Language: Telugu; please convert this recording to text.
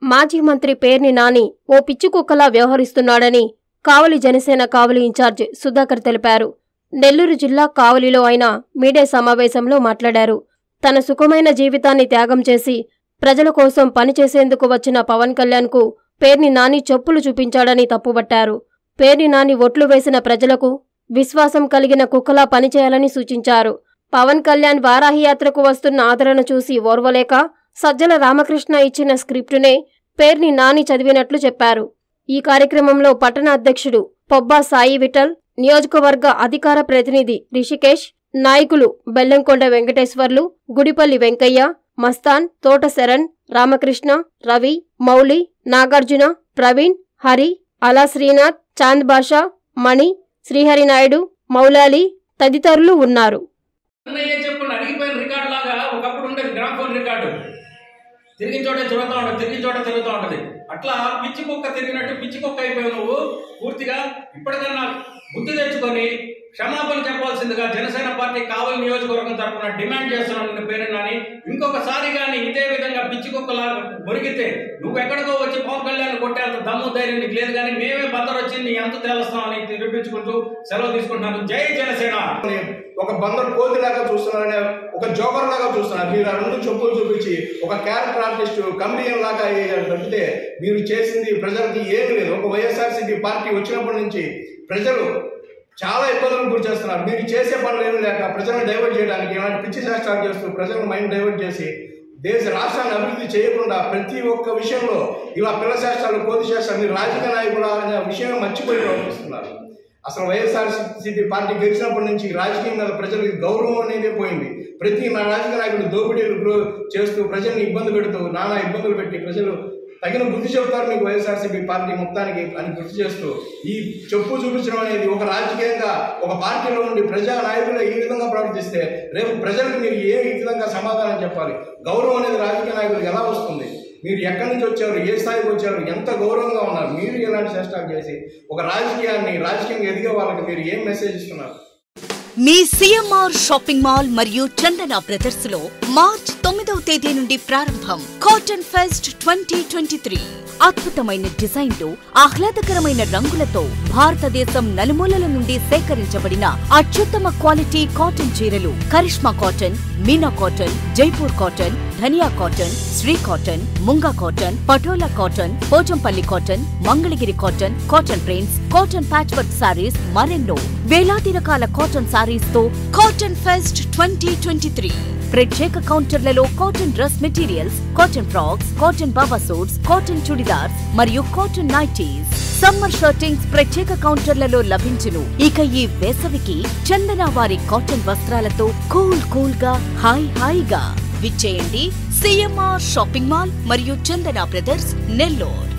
మాజీ మంత్రి పేర్ని నాని ఓ పిచ్చికుక్కలా వ్యవహరిస్తున్నాడని కావలి జనసేన కావలి ఇన్ఛార్జ్ సుధాకర్ తెలిపారు నెల్లూరు జిల్లా కావలిలో ఆయన మీడియా సమావేశంలో మాట్లాడారు తన సుఖమైన జీవితాన్ని త్యాగం చేసి ప్రజల కోసం పనిచేసేందుకు వచ్చిన పవన్ కళ్యాణ్కు పేర్ని నాని చెప్పులు చూపించాడని తప్పుబట్టారు పేర్ని నాని ఒట్లు వేసిన ప్రజలకు విశ్వాసం కలిగిన కుక్కలా పనిచేయాలని సూచించారు పవన్ కళ్యాణ్ వారాహి యాత్రకు వస్తున్న ఆదరణ చూసి ఓర్వలేక సజ్జల రామకృష్ణ ఇచ్చిన స్క్రిప్టునే పేర్ని నాని చదివినట్లు చెప్పారు ఈ కార్యక్రమంలో పట్టణ అధ్యక్షుడు పొబ్బా సాయి విఠల్ నియోజకవర్గ అధికార ప్రతినిధి రిషికేష్ నాయకులు బెల్లంకొండ వెంకటేశ్వర్లు గుడిపల్లి వెంకయ్య మస్తాన్ తోట శరణ్ రామకృష్ణ రవి మౌలి నాగార్జున ప్రవీణ్ హరి అలా శ్రీనాథ్ చాంద్ బాషా మణి శ్రీహరినాయుడు మౌలాలి తదితరులు ఉన్నారు అన్నయ్య చెప్పండి అడిగిపోయిన రికార్డు లాగా ఒకప్పుడు ఉండేది గ్రామఫోన్ రికార్డు తిరిగిన చోట తిరుగుతూ ఉంటుంది తిరిగిన చోట తిరుగుతూ ఉంటుంది అట్లా పిచ్చి కుక్క తిరిగినట్టు పిచ్చి కుక్క అయిపోయావు నువ్వు పూర్తిగా ఇప్పటికన్నా బుద్ధి తెచ్చుకొని క్షమాపణ చెప్పాల్సిందిగా జనసేన పార్టీ కావలి నియోజకవర్గం తరఫున డిమాండ్ చేస్తున్నాను నిన్ను పేరున్నాని ఇంకొకసారి కానీ ఇదే విధంగా పిచ్చి కుక్కలా మురిగితే నువ్వు ఎక్కడికో వచ్చి పవన్ కళ్యాణ్ కొట్టేంత దమ్ము ధైర్యం నీకు లేదు కానీ మేమే బద్దరు వచ్చి నీ ఎంత తేలుస్తామని నిరూపించుకుంటూ సెలవు తీసుకుంటున్నాను జై జనసేన ఒక బందరు కోతి లాగా చూస్తున్నారనే ఒక జోకర్ లాగా చూస్తున్నారు మీరు ఆ రెండు చెప్పులు చూపించి ఒక క్యారెక్టర్ ఆర్టిస్ట్ కమెడియన్ లాగా అయ్యారు తప్పితే మీరు చేసింది ప్రజలకి ఏమీ లేదు ఒక వైఎస్ఆర్సీపీ పార్టీ వచ్చినప్పటి నుంచి ప్రజలు చాలా ఇబ్బందులు గురి చేస్తున్నారు మీరు చేసే పనులు ఏమీ లేక ప్రజలను డైవర్ట్ చేయడానికి ఇలాంటి పిచ్చి శాస్త్రాలు చేస్తూ ప్రజల మైండ్ డైవర్ట్ చేసి దేశ రాష్ట్రాన్ని అభివృద్ధి చేయకుండా ప్రతి ఒక్క విషయంలో ఇలా పిల్ల శాస్త్రాలు కోతి శాస్త్రాలు మీరు రాజకీయ నాయకులు అనే విషయం మర్చిపోయి ప్రవర్తిస్తున్నారు అసలు వైఎస్ఆర్సీపీ పార్టీ గెలిచినప్పటి నుంచి రాజకీయం మీద ప్రజలకు గౌరవం అనేది పోయింది ప్రతి నా రాజకీయ నాయకుడు దోపిడీలు గ్రో చేస్తూ ప్రజల్ని ఇబ్బంది పెడుతూ నానా ఇబ్బందులు పెట్టి ప్రజలు తగిన బుద్ధి చెప్తారు మీకు వైఎస్ఆర్సీపీ పార్టీ మొత్తానికి అని గుర్తు చేస్తూ ఈ చెప్పు చూపించడం అనేది ఒక రాజకీయంగా ఒక పార్టీలో ఉండి ప్రజా నాయకులు ఈ విధంగా ప్రవర్తిస్తే రేపు ప్రజలకు మీరు ఏ ఈ విధంగా సమాధానం చెప్పాలి గౌరవం అనేది రాజకీయ నాయకులకు ఎలా వస్తుంది మీరు ఎక్కడి నుంచి వచ్చారు ఏ స్థాయికి వచ్చారు ఎంత గౌరవంగా ఉన్నారు మీరు ఎలాంటి చేష్టాలు చేసి ఒక రాజకీయాన్ని రాజకీయంగా ఎదిగే వాళ్ళకి మీరు ఏం మెసేజ్ ఇస్తున్నారు మీ సిఎంఆర్ షాపింగ్ మాల్ మరియు చందన బ్రదర్స్ లో మార్చ్ తొమ్మిదవ తేదీ నుండి ప్రారంభం cotton fest twenty twenty three అద్భుతమైన డిజైన్లు ఆహ్లాదకరమైన రంగులతో భారతదేశం నలుమూలల నుండి సేకరించబడిన అత్యుత్తమ క్వాలిటీ కాటన్ చీరలు Karishma cotton Meena cotton Jaipur cotton Dhaniya cotton Shri cotton Munga cotton Patola cotton Pochampally cotton Mangalagiri cotton cotton prints cotton patch work saris మరెన్నో వేలాది రకాల కాటన్ సారీస్ తో cotton fest twenty twenty three ప్రత్యేక కౌంటర్లలో cotton dress materials cotton frocks cotton baba suits cotton chudidars మరియు కాటన్ నైటీస్ సమ్మర్ షర్టింగ్స్ ప్రత్యేక కౌంటర్లలో లభించును ఇక ఈ వేసవికి చందన వారి కాటన్ వస్త్రాలతో కూల్ కూల్ గా హాయ్ హాయిగా విచ్చేయండి సిఎంఆర్ షాపింగ్ మాల్ మరియు చందన బ్రదర్స్ నెల్లూరు